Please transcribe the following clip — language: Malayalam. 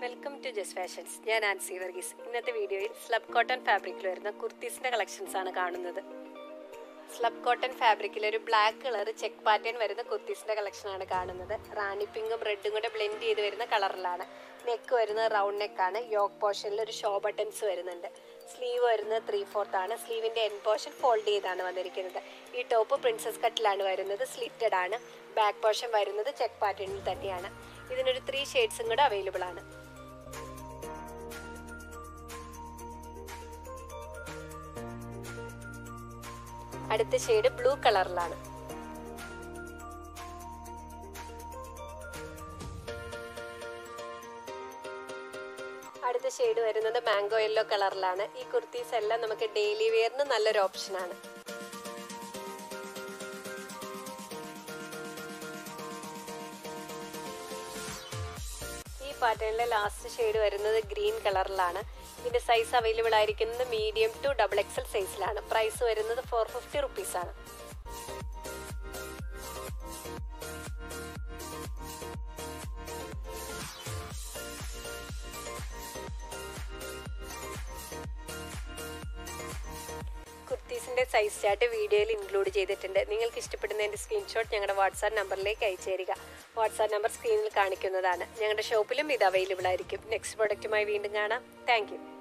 വെൽക്കം ടു ജസ് ഫാഷൻസ് ഞാൻ ആൻസി വർഗീസ് ഇന്നത്തെ വീഡിയോയിൽ സ്ലബ് കോട്ടൺ ഫാബ്രിക്കിൽ വരുന്ന കുർത്തീസിന്റെ കളക്ഷൻസ് ആണ് കാണുന്നത് സ്ലബ് കോട്ടൺ ഫാബ്രിക്കിൽ ഒരു ബ്ലാക്ക് കളർ ചെക്ക് പാറ്റേൺ വരുന്ന കുർത്തീസിന്റെ കളക്ഷൻ ആണ് കാണുന്നത് റാണി പിങ്കും റെഡും കൂടെ ബ്ലെൻഡ് ചെയ്ത് വരുന്ന കളറിലാണ് നെക്ക് വരുന്നത് റൗണ്ട് നെക്കാണ് യോക്ക് പോർഷനിൽ ഒരു ഷോ ബട്ടൺസ് വരുന്നുണ്ട് സ്ലീവ് വരുന്നത് ത്രീ ഫോർത്ത് ആണ് സ്ലീവിന്റെ എൻ പോർഷൻ ഫോൾഡ് ചെയ്താണ് വന്നിരിക്കുന്നത് ഈ ടോപ്പ് പ്രിൻസസ് കട്ടിലാണ് വരുന്നത് സ്ലിറ്റഡ് ആണ് ബാക്ക് പോർഷൻ വരുന്നത് ചെക്ക് പാറ്റേണിൽ തന്നെയാണ് ഇതിനൊരു ത്രീ ഷെയ്ഡ്സും കൂടെ അവൈലബിൾ ആണ് അടുത്ത ഷെയ്ഡ് ബ്ലൂ കളറിലാണ് അടുത്ത ഷെയ്ഡ് വരുന്നത് മാംഗോ യെല്ലോ കളറിലാണ് ഈ കുർത്തീസ് എല്ലാം നമുക്ക് ഡെയിലി വെയറിന് നല്ലൊരു ഓപ്ഷനാണ് ഈ പാറ്റേണിലെ ലാസ്റ്റ് ഷെയ്ഡ് വരുന്നത് ഗ്രീൻ കളറിലാണ് ഇതിന്റെ സൈസ് അവൈലബിൾ ആയിരിക്കുന്നത് മീഡിയം ടു ഡബിൾ എക്സൽ സൈസിലാണ് പ്രൈസ് വരുന്നത് ഫോർ ഫിഫ്റ്റി റുപ്പീസ് ആണ് കുർത്തീസിന്റെ സൈസ് ചാർട്ട് വീഡിയോയിൽ ഇൻക്ലൂഡ് ചെയ്തിട്ടുണ്ട് നിങ്ങൾക്ക് ഇഷ്ടപ്പെടുന്നതിന്റെ സ്ക്രീൻഷോട്ട് ഞങ്ങളുടെ വാട്സാപ്പ് നമ്പറിലേക്ക് അയച്ചു തരിക വാട്സാപ്പ് നമ്പർ സ്ക്രീനിൽ കാണിക്കുന്നതാണ് ഞങ്ങളുടെ ഷോപ്പിലും ഇത് അവൈലബിൾ ആയിരിക്കും നെക്സ്റ്റ് പ്രൊഡക്റ്റുമായി വീണ്ടും കാണാം താങ്ക്